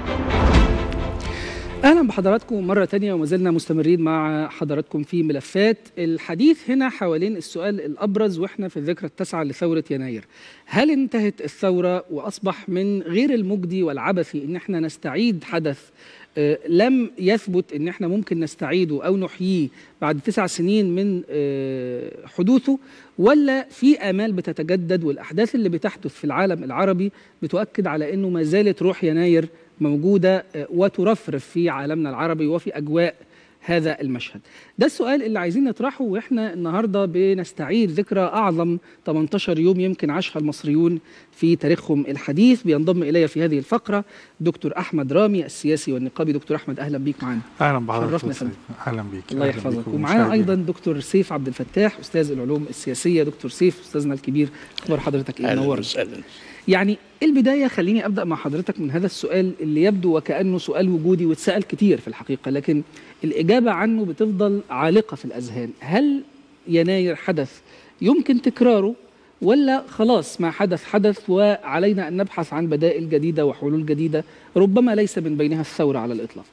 اهلا بحضراتكم مره تانية وما زلنا مستمرين مع حضراتكم في ملفات الحديث هنا حوالين السؤال الابرز واحنا في الذكرى التاسعه لثوره يناير هل انتهت الثوره واصبح من غير المجدي والعبثي ان احنا نستعيد حدث آه، لم يثبت ان احنا ممكن نستعيده او نحييه بعد تسع سنين من آه، حدوثه ولا في امال بتتجدد والاحداث اللي بتحدث في العالم العربي بتؤكد على انه ما زالت روح يناير موجوده آه، وترفرف في عالمنا العربي وفي اجواء هذا المشهد ده السؤال اللي عايزين نطرحه واحنا النهارده بنستعيد ذكرى اعظم 18 يوم يمكن عاشها المصريون في تاريخهم الحديث بينضم الي في هذه الفقره دكتور احمد رامي السياسي والنقابي دكتور احمد اهلا بيك معانا اهلا بحضرتك شرفنا أستاذ. اهلا بيك الله أهلاً يحفظك بيك ومعانا ومشاهدينا. ايضا دكتور سيف عبد الفتاح استاذ العلوم السياسيه دكتور سيف استاذنا الكبير اخبار حضرتك ايه اهلا منورنا وسهلا يعني البداية خليني أبدأ مع حضرتك من هذا السؤال اللي يبدو وكأنه سؤال وجودي واتسأل كتير في الحقيقة لكن الإجابة عنه بتفضل عالقة في الأذهان هل يناير حدث يمكن تكراره ولا خلاص ما حدث حدث وعلينا أن نبحث عن بدائل جديدة وحلول جديدة ربما ليس من بينها الثورة على الإطلاق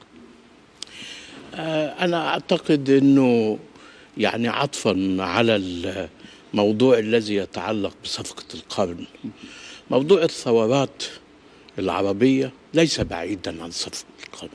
آه، انا اعتقد انه يعني عطفا على الموضوع الذي يتعلق بصفقه القرن موضوع الثورات العربيه ليس بعيدا عن صفقه القرن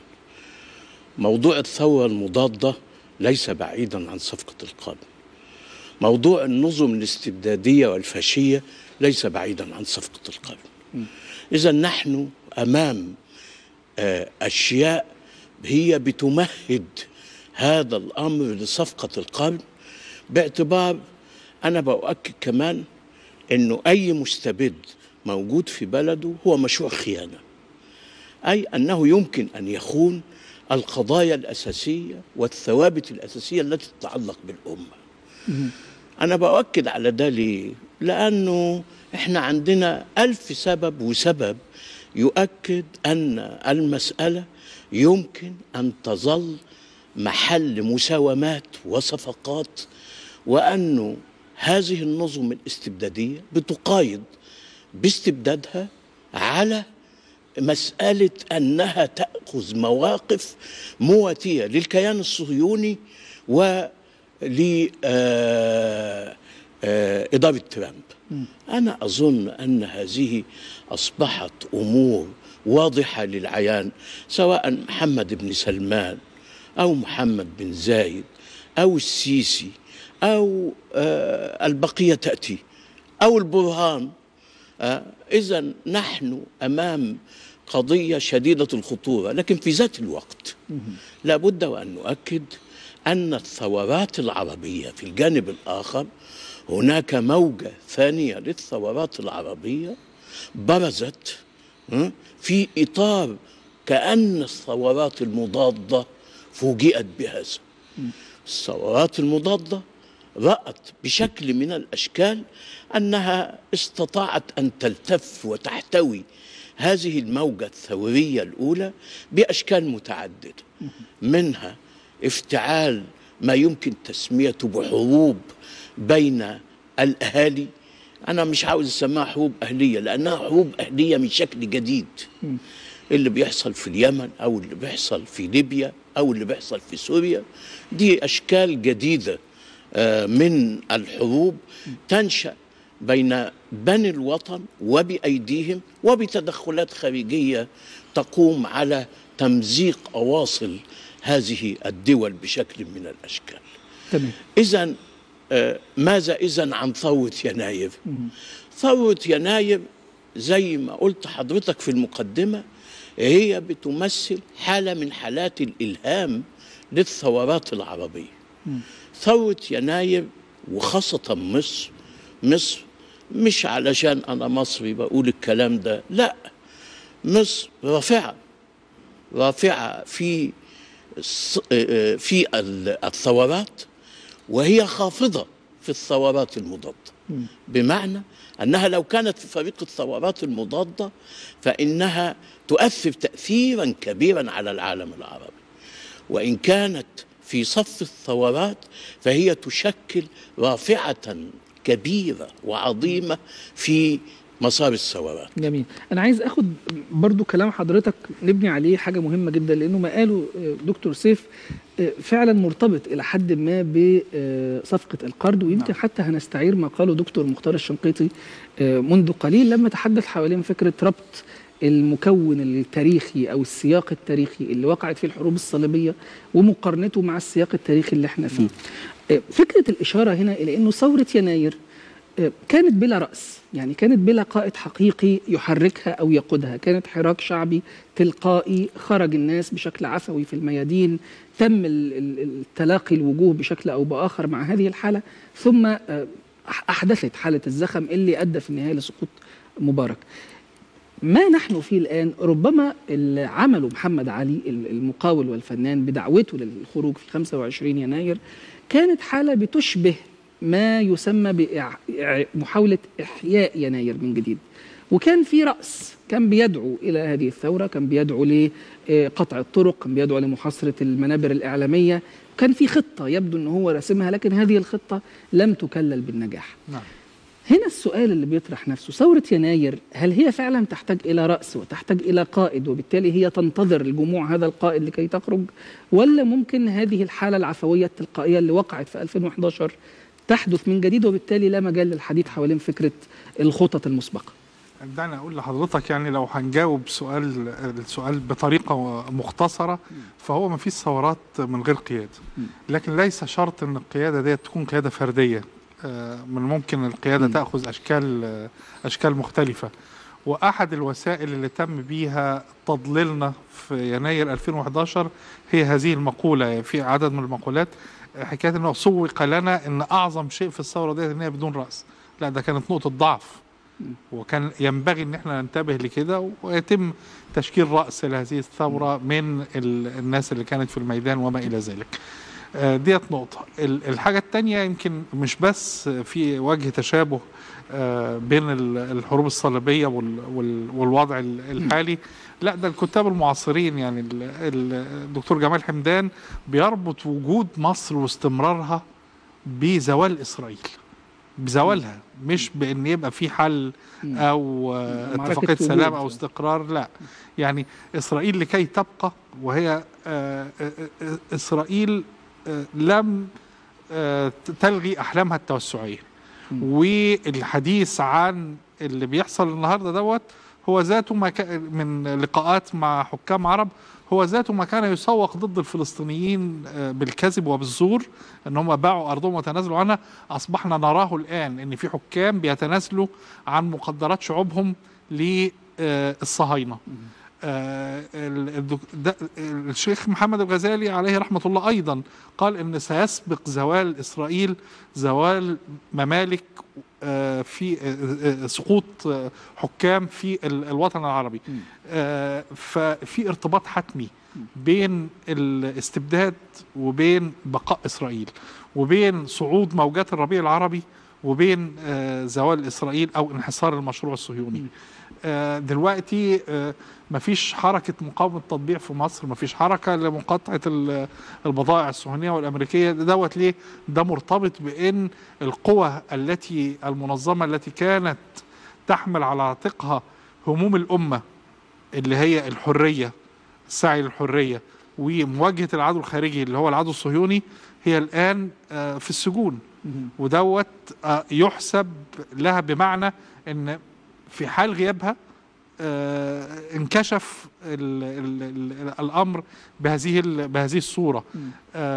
موضوع الثوره المضاده ليس بعيدا عن صفقه القرن موضوع النظم الاستبداديه والفاشيه ليس بعيدا عن صفقه القرن اذا نحن امام آه، اشياء هي بتمهد هذا الامر لصفقه القرن باعتبار انا باؤكد كمان انه اي مستبد موجود في بلده هو مشروع خيانه اي انه يمكن ان يخون القضايا الاساسيه والثوابت الاساسيه التي تتعلق بالامه انا باؤكد على ده ليه لانه احنا عندنا الف سبب وسبب يؤكد ان المساله يمكن ان تظل محل مساومات وصفقات وانه هذه النظم الاستبداديه بتقايض باستبدادها على مساله انها تاخذ مواقف مواتيه للكيان الصهيوني و لإدارة ترامب أنا أظن أن هذه أصبحت أمور واضحة للعيان سواء محمد بن سلمان أو محمد بن زايد أو السيسي أو آه، البقية تأتي أو البرهان إذا نحن أمام قضية شديدة الخطورة لكن في ذات الوقت لابد وأن نؤكد أن الثورات العربية في الجانب الآخر هناك موجة ثانية للثورات العربية برزت م، في إطار كأن الثورات المضادة فوجئت بهذا الثورات المضادة رأت بشكل من الأشكال أنها استطاعت أن تلتف وتحتوي هذه الموجة الثورية الأولى بأشكال متعددة منها افتعال ما يمكن تسميته بحروب بين الأهالي أنا مش عاوز أسميها حروب أهلية لأنها حروب أهلية من شكل جديد اللي بيحصل في اليمن أو اللي بيحصل في ليبيا أو اللي بيحصل في سوريا دي أشكال جديدة آه، من الحروب تنشأ بين بني الوطن وبأيديهم وبتدخلات خارجية تقوم على تمزيق أواصل هذه الدول بشكل من الأشكال تمام إذا ماذا إذا عن ثورة يناير ثورة يناير زي ما قلت حضرتك في المقدمة هي بتمثل حالة من حالات الإلهام للثورات العربية ثورة يناير وخاصة مصر مصر مش علشان أنا مصري بقول الكلام ده لا مصر رافعة رافعة في الص- في ال- الثورات وهي خافضة في الثورات المضادة بمعنى أنها لو كانت في فريق الثورات المضادة فإنها تؤثر تأثيرا كبيرا على العالم العربي وإن كانت في صف الثورات فهي تشكل رافعة كبيرة وعظيمة في مصاب الثورات جميل انا عايز اخد برضو كلام حضرتك نبني عليه حاجه مهمه جدا لانه ما قاله آه، دكتور سيف آه، فعلا مرتبط الى حد ما بصفقه القرض ويمكن نعم. حتى هنستعير ما قاله دكتور مختار الشنقيطي آه، منذ قليل لما تحدث حوالين فكره ربط المكون التاريخي او السياق التاريخي اللي وقعت فيه الحروب الصليبيه ومقارنته مع السياق التاريخي اللي احنا فيه. آه، فكره الاشاره هنا الى انه ثوره يناير آه، كانت بلا رأس يعني كانت بلا قائد حقيقي يحركها أو يقودها كانت حراك شعبي تلقائي خرج الناس بشكل عفوي في الميادين تم ال- ال- التلاقي الوجوه بشكل أو بآخر مع هذه الحالة ثم آه، أح- أحدثت حالة الزخم اللي أدى في النهاية لسقوط مبارك ما نحن فيه الآن ربما اللي عمله محمد علي ال- المقاول والفنان بدعوته للخروج في 25 يناير كانت حالة بتشبه ما يسمى بمحاولة إحياء يناير من جديد وكان في رأس كان بيدعو إلى هذه الثورة كان بيدعو لقطع الطرق كان بيدعو لمحاصرة المنابر الإعلامية كان في خطة يبدو أنه هو رسمها لكن هذه الخطة لم تكلل بالنجاح نعم هنا السؤال اللي بيطرح نفسه ثورة يناير هل هي فعلا تحتاج إلى رأس وتحتاج إلى قائد وبالتالي هي تنتظر الجموع هذا القائد لكي تخرج ولا ممكن هذه الحالة العفوية التلقائية اللي وقعت في 2011 تحدث من جديد وبالتالي لا مجال للحديث حوالين فكرة الخطط المسبقة دعني اقول لحضرتك يعني لو هنجاوب سؤال السؤال بطريقه مختصره فهو ما فيش ثورات من غير قياده لكن ليس شرط ان القياده ديت تكون قياده فرديه آه، من ممكن القياده مم. تاخذ اشكال آه، اشكال مختلفه واحد الوسائل اللي تم بيها تضليلنا في يناير 2011 هي هذه المقوله يعني في عدد من المقولات آه، حكايه انه سوق لنا ان اعظم شيء في الثوره ديت ان هي بدون راس لا ده كانت نقطه ضعف وكان ينبغي ان احنا ننتبه لكده ويتم تشكيل راس لهذه الثوره من ال- الناس اللي كانت في الميدان وما الى ذلك. آه، ديت نقطه. ال- الحاجه الثانيه يمكن مش بس في وجه تشابه آه، بين ال- الحروب الصليبيه وال- وال- والوضع ال- الحالي لا ده الكتاب المعاصرين يعني ال- ال- الدكتور جمال حمدان بيربط وجود مصر واستمرارها بزوال اسرائيل بزوالها مش بان يبقى في حل مم. او آه، معركة اتفاقيه سلام وجود. او استقرار لا يعني اسرائيل لكي تبقى وهي آه، آه، آه، اسرائيل آه، لم آه، تلغي احلامها التوسعيه مم. والحديث عن اللي بيحصل النهارده دوت هو ذاته ما كان من لقاءات مع حكام عرب هو ذاته ما كان يسوق ضد الفلسطينيين آه، بالكذب وبالزور ان هم باعوا ارضهم وتنازلوا عنها اصبحنا نراه الان ان في حكام بيتنازلوا عن مقدرات شعوبهم للصهاينه آه، ال- الدك- ده- الشيخ محمد الغزالي عليه رحمه الله ايضا قال ان سيسبق زوال اسرائيل زوال ممالك آه، في آه، آه، سقوط آه، حكام في ال- الوطن العربي مم. آه، ففي ارتباط حتمي بين الاستبداد وبين بقاء اسرائيل وبين صعود موجات الربيع العربي وبين آه، زوال اسرائيل او انحسار المشروع الصهيوني آه، دلوقتي آه، مفيش حركة مقاومة تطبيع في مصر مفيش حركة لمقاطعة ال- البضائع الصهيونية والأمريكية ده دوت ليه ده مرتبط بأن القوى التي المنظمة التي كانت تحمل على عاتقها هموم الأمة اللي هي الحرية السعي للحرية ومواجهة العدو الخارجي اللي هو العدو الصهيوني هي الآن آه، في السجون مم. ودوت آه، يحسب لها بمعنى ان في حال غيابها آه، انكشف ال ال ال الامر بهذه ال- بهذه الصوره مم.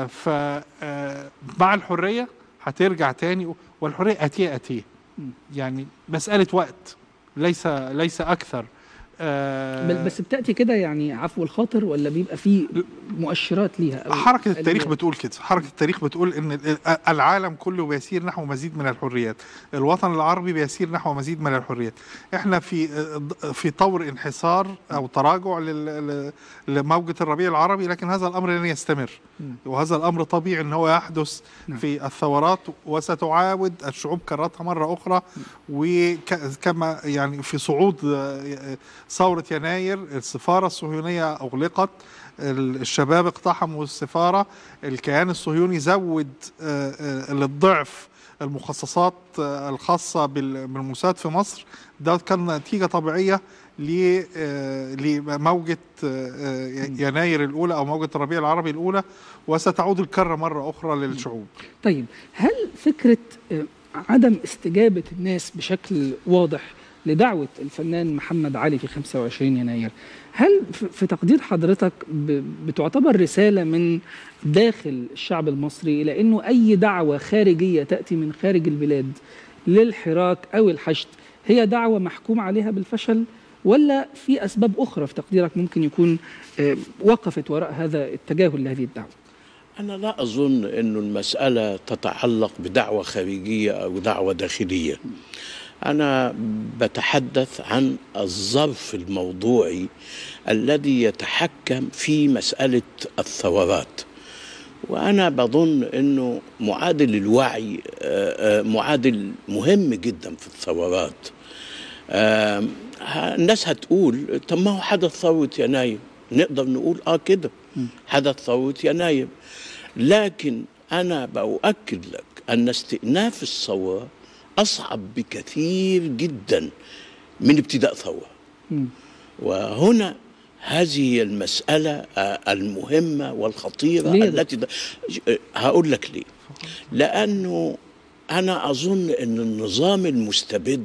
فمع الحريه هترجع تاني والحريه اتيه اتيه مم. يعني مساله وقت ليس ليس اكثر آه، بل- بس بتاتي كده يعني عفو الخاطر ولا بيبقى في مؤشرات ليها أو حركة التاريخ آليات؟ بتقول كده حركة التاريخ بتقول ان ال- العالم كله بيسير نحو مزيد من الحريات الوطن العربي بيسير نحو مزيد من الحريات احنا في في طور انحسار او تراجع لل- ل- لموجة الربيع العربي لكن هذا الامر لن يستمر مم. وهذا الامر طبيعي ان هو يحدث نعم. في الثورات وستعاود الشعوب كرتها مرة اخرى وكما يعني في صعود آه، ثورة يناير السفارة الصهيونية اغلقت ال- الشباب اقتحموا السفارة الكيان الصهيوني زود آه، آه، للضعف المخصصات آه، الخاصة بال- بالموساد في مصر ده كان نتيجة طبيعية ل- آه، لموجة آه، آه، يناير الأولى أو موجة الربيع العربي الأولى وستعود الكرة مرة أخرى للشعوب طيب هل فكرة آه، عدم استجابة الناس بشكل واضح لدعوة الفنان محمد علي في 25 يناير هل ف- في تقدير حضرتك ب- بتعتبر رسالة من داخل الشعب المصري إلى أنه أي دعوة خارجية تأتي من خارج البلاد للحراك أو الحشد هي دعوة محكوم عليها بالفشل ولا في أسباب أخرى في تقديرك ممكن يكون آه، وقفت وراء هذا التجاهل لهذه الدعوة أنا لا أظن أن المسألة تتعلق بدعوة خارجية أو دعوة داخلية أنا بتحدث عن الظرف الموضوعي الذي يتحكم في مسألة الثورات وأنا بظن أنه معادل الوعي آه، آه، معادل مهم جدا في الثورات آم، ه- الناس هتقول طب ما هو حدث ثورة يناير نقدر نقول اه كده حدث ثورة يناير لكن أنا بأؤكد لك أن استئناف الثورة أصعب بكثير جدا من ابتداء ثورة مم. وهنا هذه هي المسألة آه، المهمة والخطيرة ليه ده؟ التي د- ج- هقول لك ليه لأنه أنا أظن أن النظام المستبد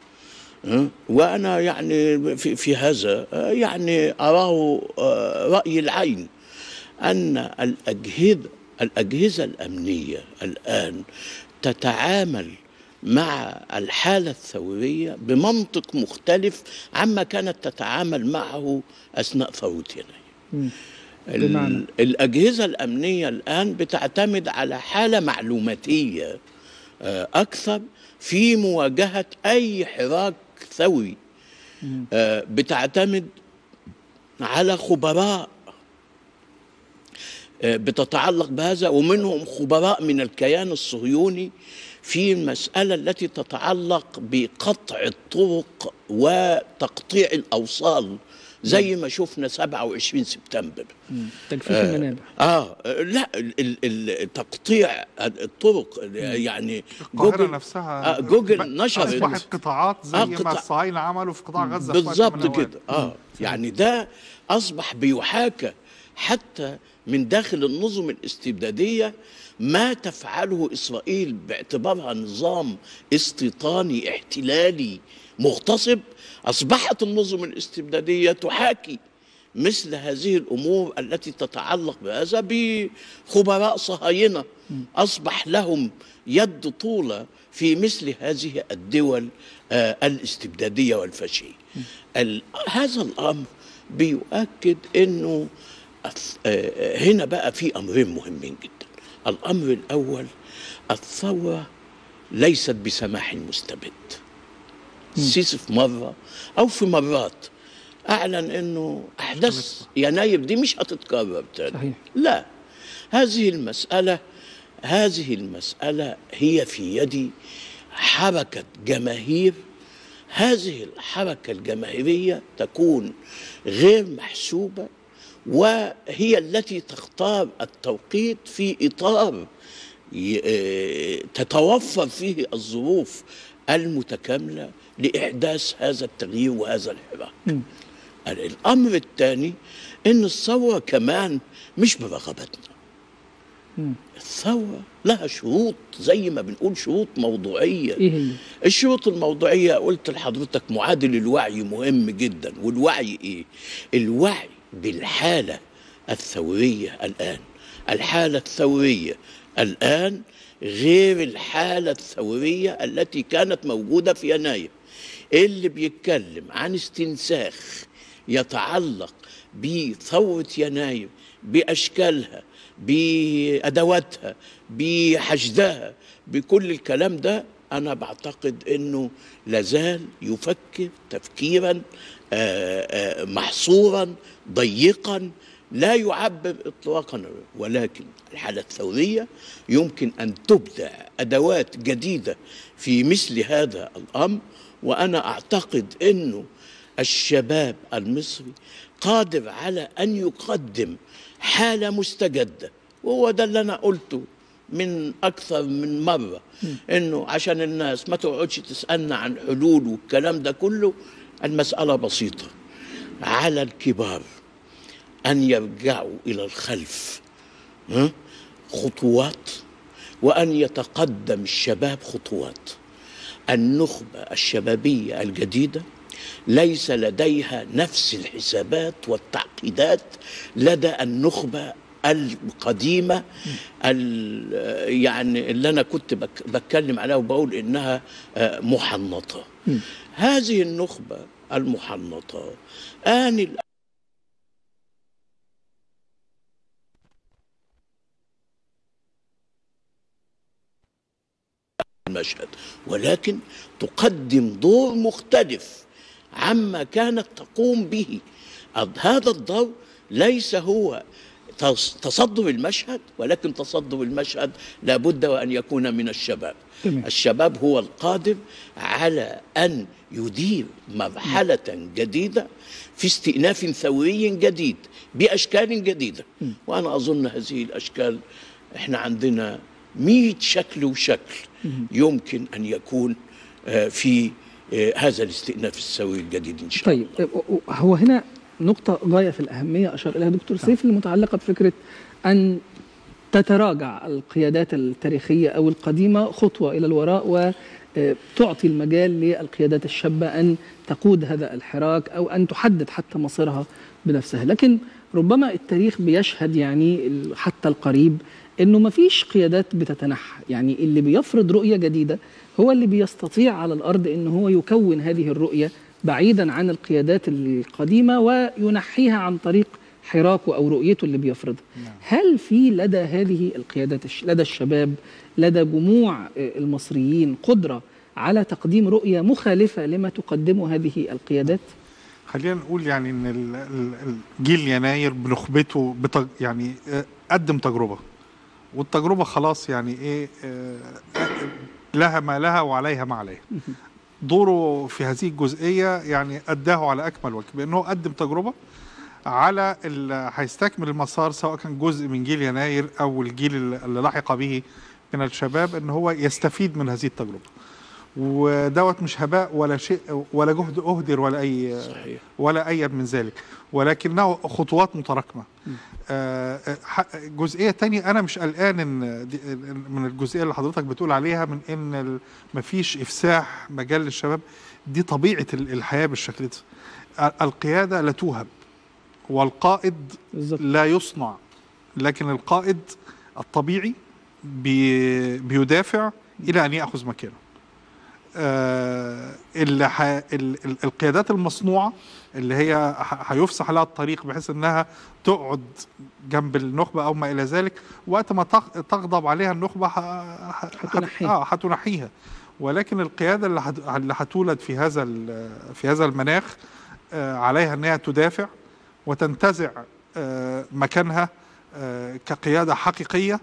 آه، وأنا يعني في, في هذا آه، يعني أراه آه، رأي العين أن الأجهزة الأجهزة الأمنية الآن تتعامل مع الحالة الثورية بمنطق مختلف عما كانت تتعامل معه أثناء ثورة يناير مم. ال- بمعنى؟ الأجهزة الأمنية الآن بتعتمد على حالة معلوماتية آه، أكثر في مواجهة أي حراك ثوري مم. آه، بتعتمد على خبراء آه، بتتعلق بهذا ومنهم خبراء من الكيان الصهيوني في المسألة التي تتعلق بقطع الطرق وتقطيع الأوصال زي ما شفنا 27 سبتمبر مم. تجفيف المنابع اه لا ال- ال- ال- تقطيع الطرق يعني القاهرة جوجل نفسها آه، جوجل ب- نشرت. أصبحت قطاعات زي آه، ما قطاع- الصهاينة عملوا في قطاع غزة في وقت من بالظبط الأوقات. كده اه يعني ده اصبح بيحاكى حتى من داخل النظم الاستبداديه ما تفعله اسرائيل باعتبارها نظام استيطاني احتلالي مغتصب اصبحت النظم الاستبداديه تحاكي مثل هذه الامور التي تتعلق بهذا بخبراء صهاينه اصبح لهم يد طوله في مثل هذه الدول آه، الاستبداديه والفاشيه. ال- هذا الامر بيؤكد انه الث- آه، هنا بقى في امرين مهمين جدا. الامر الاول الثوره ليست بسماح المستبد. السيسي في مره او في مرات اعلن انه احداث يناير دي مش هتتكرر تاني صحيح لا هذه المسألة هذه المسألة هي في يد حركة جماهير هذه الحركة الجماهيرية تكون غير محسوبة وهي التي تختار التوقيت في إطار ي- آه، تتوفر فيه الظروف المتكاملة لإحداث هذا التغيير وهذا الحراك مم. الأمر الثاني إن الثورة كمان مش برغبتنا مم. الثورة لها شروط زي ما بنقول شروط موضوعية ايه هي؟ الشروط الموضوعية قلت لحضرتك معادل الوعي مهم جدا والوعي ايه الوعي بالحالة الثورية الآن الحالة الثورية الآن غير الحالة الثورية التي كانت موجودة في يناير اللي بيتكلم عن استنساخ يتعلق بثورة يناير بأشكالها بأدواتها بحشدها بكل الكلام ده أنا بعتقد أنه لازال يفكر تفكيرا آه، آه، محصورا ضيقا لا يعبر اطلاقا ولكن الحاله الثوريه يمكن ان تبدع ادوات جديده في مثل هذا الامر وانا اعتقد انه الشباب المصري قادر على ان يقدم حاله مستجده وهو ده اللي انا قلته من اكثر من مره انه عشان الناس ما تقعدش تسالنا عن حلول والكلام ده كله المساله بسيطه على الكبار ان يرجعوا الى الخلف ها؟ خطوات وان يتقدم الشباب خطوات النخبه الشبابيه الجديده ليس لديها نفس الحسابات والتعقيدات لدى النخبه القديمه ال- يعني اللي انا كنت بك- بتكلم عليها وبقول انها آه، محنطه هذه النخبه المحنطه آن ال- المشهد ولكن تقدم دور مختلف عما كانت تقوم به أض- هذا الدور ليس هو تص- تصدر المشهد ولكن تصدر المشهد لابد وأن يكون من الشباب تمام. الشباب هو القادر على أن يدير مرحلة جديدة في استئناف ثوري جديد بأشكال جديدة وأنا أظن هذه الأشكال إحنا عندنا مئة شكل وشكل يمكن أن يكون آه، في آه، هذا الاستئناف الثوري الجديد إن شاء طيب الله هو هنا نقطة غاية في الأهمية أشار إليها دكتور سيف المتعلقة بفكرة أن تتراجع القيادات التاريخية أو القديمة خطوة إلى الوراء وتعطي المجال للقيادات الشابة أن تقود هذا الحراك أو أن تحدد حتى مصيرها بنفسها لكن ربما التاريخ بيشهد يعني ال- حتى القريب انه ما فيش قيادات بتتنحى يعني اللي بيفرض رؤيه جديده هو اللي بيستطيع على الارض ان هو يكون هذه الرؤيه بعيدا عن القيادات القديمه وينحيها عن طريق حراكه او رؤيته اللي بيفرضها هل في لدى هذه القيادات الش- لدى الشباب لدى جموع آه، المصريين قدره على تقديم رؤيه مخالفه لما تقدمه هذه القيادات خلينا نقول يعني ان ال- ال- الجيل يناير بنخبته بتج... يعني آه، قدم تجربه والتجربه خلاص يعني ايه آه، لها ما لها وعليها ما عليها دوره في هذه الجزئيه يعني اداه على اكمل وجه بانه قدم تجربه على ال- هيستكمل المسار سواء كان جزء من جيل يناير او الجيل اللي لحق به من الشباب ان هو يستفيد من هذه التجربه ودوت مش هباء ولا شيء ولا جهد اهدر ولا اي صحيح ولا أي من ذلك ولكنه خطوات متراكمة آه، آه، ح- جزئية تانية أنا مش قلقان إن دي- من الجزئية اللي حضرتك بتقول عليها من إن ال- مفيش إفساح مجال للشباب دي طبيعة ال- الحياة بالشكل ده ال- القيادة لا توهب والقائد بالظبط لا يصنع لكن القائد الطبيعي بي بيدافع إلى أن يأخذ مكانه آه، اللي ح... ال... ال- القيادات المصنوعه اللي هي ح- هيفسح لها الطريق بحيث انها تقعد جنب النخبه او ما الى ذلك وقت ما تغ- تغضب عليها النخبه ح... ح... هتنحيها. اه هتنحيها ولكن القياده اللي هت... اللي هتولد في هذا ال... في هذا المناخ آه، عليها انها تدافع وتنتزع آه، مكانها آه، كقياده حقيقيه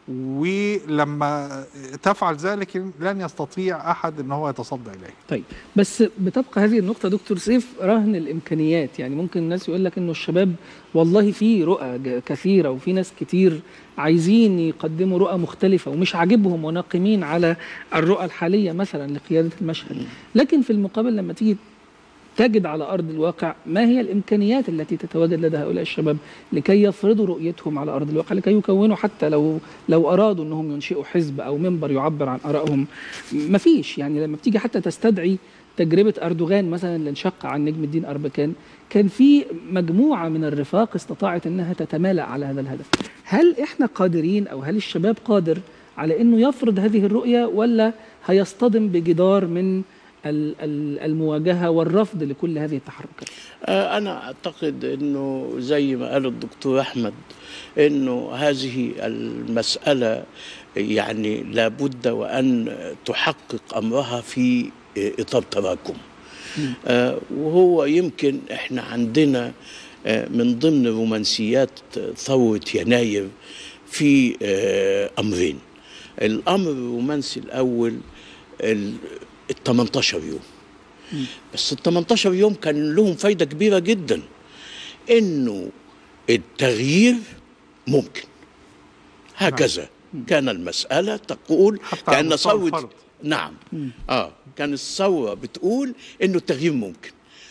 ولما تفعل ذلك لن يستطيع احد ان هو يتصدى اليه طيب بس بتبقى هذه النقطة دكتور سيف رهن الإمكانيات يعني ممكن الناس يقول لك إنه الشباب والله في رؤى ج- كثيرة وفي ناس كتير عايزين يقدموا رؤى مختلفة ومش عاجبهم وناقمين على الرؤى الحالية مثلا لقيادة المشهد لكن في المقابل لما تيجي تجد على أرض الواقع ما هي الإمكانيات التي تتواجد لدى هؤلاء الشباب لكي يفرضوا رؤيتهم على أرض الواقع لكي يكونوا حتى لو لو أرادوا أنهم ينشئوا حزب أو منبر يعبر عن آرائهم مفيش يعني لما بتيجي حتى تستدعي تجربة أردوغان مثلا اللي انشق عن نجم الدين أربكان كان في مجموعة من الرفاق استطاعت أنها تتمالأ على هذا الهدف هل إحنا قادرين أو هل الشباب قادر على أنه يفرض هذه الرؤية ولا هيصطدم بجدار من ال- ال- المواجهة والرفض لكل هذه التحركات آه، أنا أعتقد أنه زي ما قال الدكتور أحمد أنه هذه المسألة يعني لابد وأن تحقق أمرها في إطار تراكم آه، وهو يمكن إحنا عندنا آه، من ضمن رومانسيات ثورة يناير في آه، أمرين الأمر الرومانسي الأول ال 18 يوم بس ال 18 يوم كان لهم فايده كبيره جدا انه التغيير ممكن هكذا كان المسألة تقول حتى على كأن مستوى ثورة الفرد. نعم اه كان الثورة بتقول انه التغيير ممكن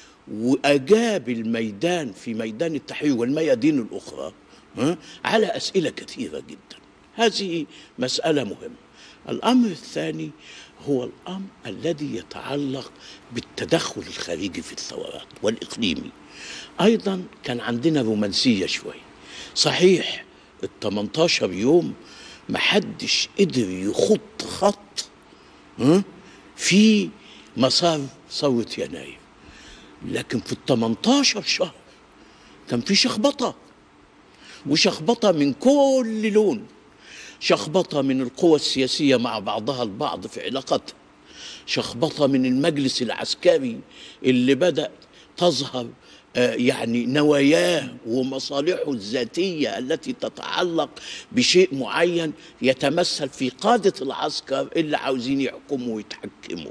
واجاب الميدان في ميدان التحرير والميادين الاخرى ها على اسئله كثيره جدا هذه مساله مهمه الامر الثاني هو الامر الذي يتعلق بالتدخل الخارجي في الثورات والاقليمي ايضا كان عندنا رومانسيه شويه صحيح ال 18 يوم محدش قدر يخط خط ها، في مسار ثورة يناير لكن في ال 18 شهر كان في شخبطة وشخبطة من كل لون شخبطة من القوى السياسية مع بعضها البعض في علاقتها شخبطة من المجلس العسكري اللي بدأ تظهر آه، يعني نواياه ومصالحه الذاتية التي تتعلق بشيء معين يتمثل في قادة العسكر اللي عاوزين يحكموا ويتحكموا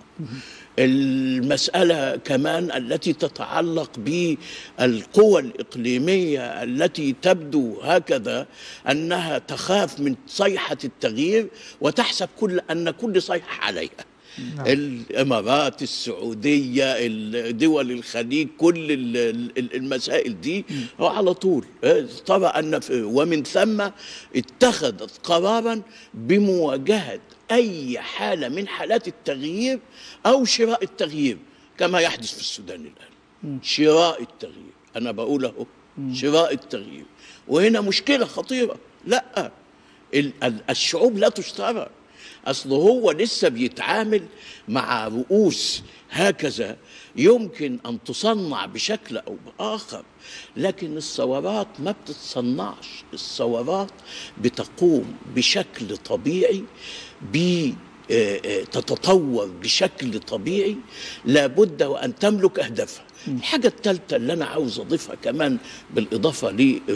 المسألة كمان التي تتعلق بالقوى الإقليمية التي تبدو هكذا أنها تخاف من صيحة التغيير وتحسب كل أن كل صيحة عليها الامارات السعوديه ال- دول الخليج كل ال- ال- المسائل دي هو على طول آه، ترى ان في- ومن ثم اتخذت قرارا بمواجهه اي حاله من حالات التغيير او شراء التغيير كما يحدث في السودان الان شراء التغيير انا بقول اهو شراء التغيير وهنا مشكله خطيره لا ال- ال- الشعوب لا تشترى اصل هو لسه بيتعامل مع رؤوس هكذا يمكن ان تصنع بشكل او باخر لكن الثورات ما بتتصنعش الثورات بتقوم بشكل طبيعي ب آه، آه، تتطور بشكل طبيعي لابد وان تملك اهدافها الحاجه الثالثه اللي انا عاوز اضيفها كمان بالاضافه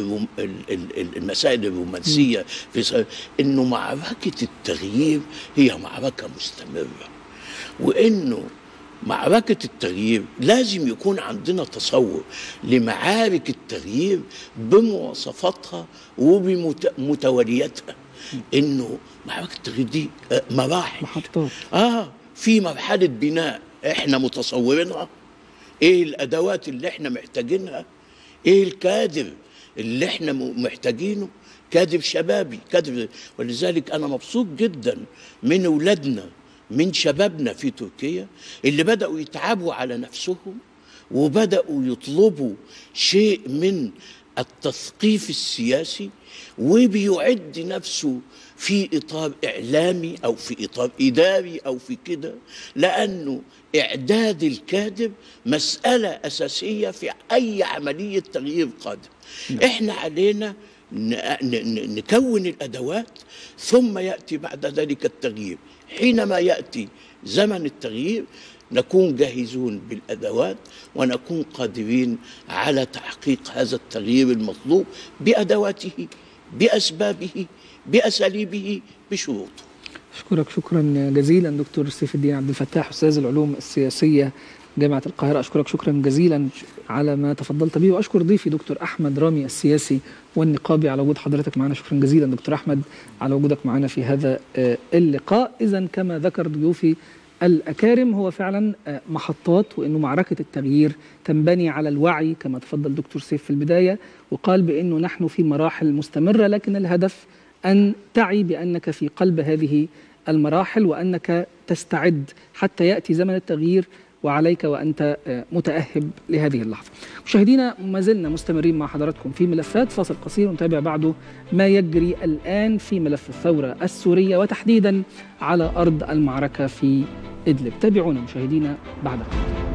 للمسائل الرومانسيه في س- انه معركه التغيير هي معركه مستمره وانه معركة التغيير لازم يكون عندنا تصور لمعارك التغيير بمواصفاتها وبمتوالياتها انه معركة التغيير دي آه، مراحل محطات اه في مرحلة بناء احنا متصورينها ايه الادوات اللي احنا محتاجينها ايه الكادر اللي احنا م- محتاجينه كادر شبابي كادر ولذلك انا مبسوط جدا من اولادنا من شبابنا في تركيا اللي بداوا يتعبوا على نفسهم وبداوا يطلبوا شيء من التثقيف السياسي وبيعد نفسه في اطار اعلامي او في اطار اداري او في كده لانه اعداد الكادر مساله اساسيه في اي عمليه تغيير قادم احنا علينا ن- ن- ن- نكون الادوات ثم ياتي بعد ذلك التغيير حينما ياتي زمن التغيير نكون جاهزون بالادوات ونكون قادرين على تحقيق هذا التغيير المطلوب بادواته باسبابه باساليبه بشروطه أشكرك شكرا جزيلا دكتور سيف الدين عبد الفتاح أستاذ العلوم السياسية جامعة القاهرة أشكرك شكرا جزيلا على ما تفضلت به وأشكر ضيفي دكتور أحمد رامي السياسي والنقابي على وجود حضرتك معنا شكرا جزيلا دكتور أحمد على وجودك معنا في هذا آه، اللقاء إذا كما ذكر ضيوفي الأكارم هو فعلا آه، محطات وأنه معركة التغيير تنبني على الوعي كما تفضل دكتور سيف في البداية وقال بأنه نحن في مراحل مستمرة لكن الهدف أن تعي بأنك في قلب هذه المراحل وأنك تستعد حتى يأتي زمن التغيير وعليك وأنت آه، متأهب لهذه اللحظة مشاهدينا ما زلنا مستمرين مع حضراتكم في ملفات فاصل قصير ونتابع بعده ما يجري الآن في ملف الثورة السورية وتحديدا على أرض المعركة في إدلب تابعونا مشاهدينا بعد قليل